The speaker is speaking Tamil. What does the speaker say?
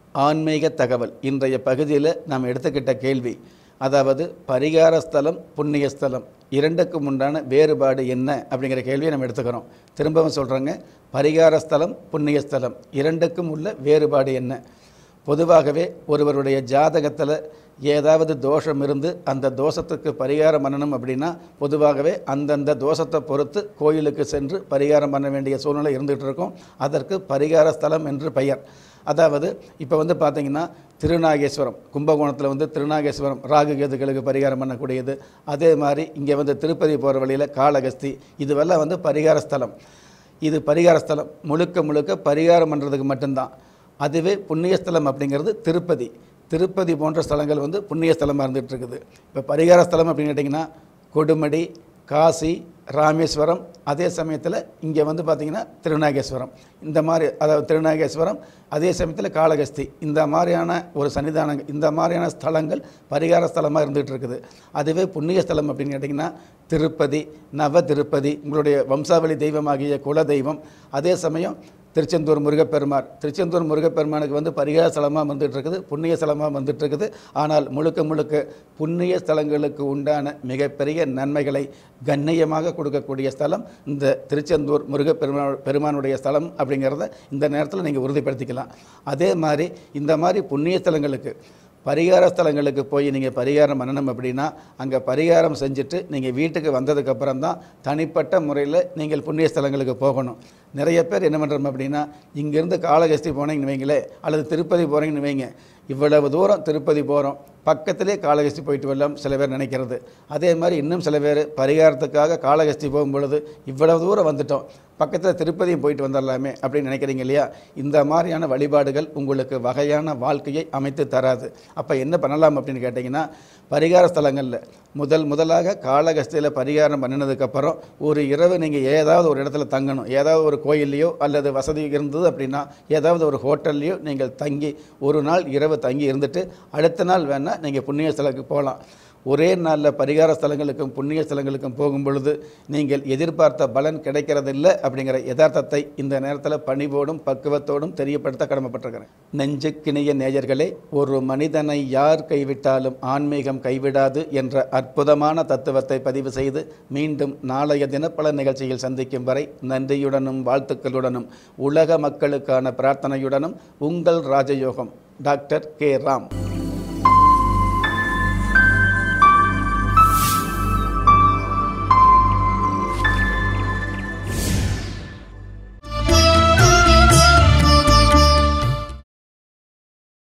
ஆன்மீக தகவல் இன்றைய பகுதியில் நாம் எடுத்துக்கிட்ட கேள்வி அதாவது பரிகார ஸ்தலம் புண்ணிய ஸ்தலம் இரண்டுக்கும் உண்டான வேறுபாடு என்ன அப்படிங்கிற கேள்வியை நம்ம எடுத்துக்கிறோம் திரும்பவும் சொல்கிறோங்க பரிகார ஸ்தலம் புண்ணிய ஸ்தலம் இரண்டுக்கும் உள்ள வேறுபாடு என்ன பொதுவாகவே ஒருவருடைய ஜாதகத்தில் ஏதாவது தோஷம் இருந்து அந்த தோஷத்துக்கு பரிகாரம் பண்ணணும் அப்படின்னா பொதுவாகவே அந்தந்த தோஷத்தை பொறுத்து கோயிலுக்கு சென்று பரிகாரம் பண்ண வேண்டிய சூழ்நிலை இருந்துகிட்டு இருக்கும் அதற்கு பரிகார ஸ்தலம் என்று பெயர் அதாவது இப்போ வந்து பார்த்தீங்கன்னா திருநாகேஸ்வரம் கும்பகோணத்தில் வந்து திருநாகேஸ்வரம் ராகு கேதுகளுக்கு பரிகாரம் பண்ணக்கூடியது அதே மாதிரி இங்கே வந்து திருப்பதி போகிற வழியில் காளகஸ்தி இதுவெல்லாம் வந்து பரிகார ஸ்தலம் இது பரிகார ஸ்தலம் முழுக்க முழுக்க பரிகாரம் பண்ணுறதுக்கு மட்டும்தான் அதுவே புண்ணியஸ்தலம் அப்படிங்கிறது திருப்பதி திருப்பதி போன்ற ஸ்தலங்கள் வந்து புண்ணிய ஸ்தலமாக இருந்துகிட்டு இருக்குது இப்போ பரிகார ஸ்தலம் அப்படின்னு கேட்டிங்கன்னா கொடுமடி காசி ராமேஸ்வரம் அதே சமயத்தில் இங்கே வந்து பார்த்திங்கன்னா திருநாகேஸ்வரம் இந்த மாதிரி அதாவது திருநாகேஸ்வரம் அதே சமயத்தில் காளகஸ்தி இந்த மாதிரியான ஒரு சன்னிதானங்கள் இந்த மாதிரியான ஸ்தலங்கள் பரிகார ஸ்தலமாக இருந்துகிட்டு இருக்குது அதுவே புண்ணிய ஸ்தலம் அப்படின்னு கேட்டிங்கன்னா திருப்பதி நவ திருப்பதி உங்களுடைய வம்சாவளி தெய்வமாகிய குல தெய்வம் அதே சமயம் திருச்செந்தூர் முருகப்பெருமான் திருச்செந்தூர் முருகப்பெருமானுக்கு வந்து பரிகார ஸ்தலமாக வந்துட்டு இருக்குது புண்ணிய ஸ்தலமாக வந்துட்டு இருக்குது ஆனால் முழுக்க முழுக்க புண்ணிய ஸ்தலங்களுக்கு உண்டான மிகப்பெரிய நன்மைகளை கண்ணியமாக கொடுக்கக்கூடிய ஸ்தலம் இந்த திருச்செந்தூர் முருகப்பெருமா பெருமானுடைய ஸ்தலம் அப்படிங்கிறத இந்த நேரத்தில் நீங்கள் உறுதிப்படுத்திக்கலாம் அதே மாதிரி இந்த மாதிரி புண்ணிய ஸ்தலங்களுக்கு பரிகார ஸ்தலங்களுக்கு போய் நீங்கள் பரிகாரம் பண்ணணும் அப்படின்னா அங்கே பரிகாரம் செஞ்சுட்டு நீங்கள் வீட்டுக்கு வந்ததுக்கப்புறம் தான் தனிப்பட்ட முறையில் நீங்கள் புண்ணிய ஸ்தலங்களுக்கு போகணும் நிறைய பேர் என்ன பண்ணுறோம் அப்படின்னா இங்கேருந்து காளகஸ்தி போனீங்கன்னு வைங்களே அல்லது திருப்பதி போகிறீங்கன்னு வைங்க இவ்வளவு தூரம் திருப்பதி போகிறோம் பக்கத்திலே காளகஸ்தி போயிட்டு வரலாம் சில பேர் நினைக்கிறது அதே மாதிரி இன்னும் சில பேர் பரிகாரத்துக்காக காளகஸ்தி போகும் பொழுது இவ்வளவு தூரம் வந்துட்டோம் பக்கத்தில் திருப்பதியும் போயிட்டு வந்துடலாமே அப்படின்னு நினைக்கிறீங்க இல்லையா இந்த மாதிரியான வழிபாடுகள் உங்களுக்கு வகையான வாழ்க்கையை அமைத்து தராது அப்போ என்ன பண்ணலாம் அப்படின்னு கேட்டிங்கன்னா பரிகார ஸ்தலங்களில் முதல் முதலாக காளகஸ்தியில் பரிகாரம் பண்ணினதுக்கப்புறம் ஒரு இரவு நீங்கள் ஏதாவது ஒரு இடத்துல தங்கணும் ஏதாவது ஒரு கோயில்லையோ அல்லது வசதி இருந்தது அப்படின்னா ஏதாவது ஒரு ஹோட்டல்லையோ நீங்கள் தங்கி ஒரு நாள் இரவு தங்கி இருந்துட்டு அடுத்த நாள் வேணால் நீங்கள் புண்ணிய ஸ்தலத்துக்கு போகலாம் ஒரே நாளில் பரிகார ஸ்தலங்களுக்கும் புண்ணிய ஸ்தலங்களுக்கும் போகும் பொழுது நீங்கள் எதிர்பார்த்த பலன் கிடைக்கிறதில்லை அப்படிங்கிற யதார்த்தத்தை இந்த நேரத்தில் பணிவோடும் பக்குவத்தோடும் தெரியப்படுத்த கடமைப்பட்டிருக்கிறேன் நெஞ்சுக்கிணிய நேயர்களே ஒரு மனிதனை யார் கைவிட்டாலும் ஆன்மீகம் கைவிடாது என்ற அற்புதமான தத்துவத்தை பதிவு செய்து மீண்டும் நாளைய தினப்பல நிகழ்ச்சியில் சந்திக்கும் வரை நன்றியுடனும் வாழ்த்துக்களுடனும் உலக மக்களுக்கான பிரார்த்தனையுடனும் உங்கள் ராஜயோகம் டாக்டர் கே ராம்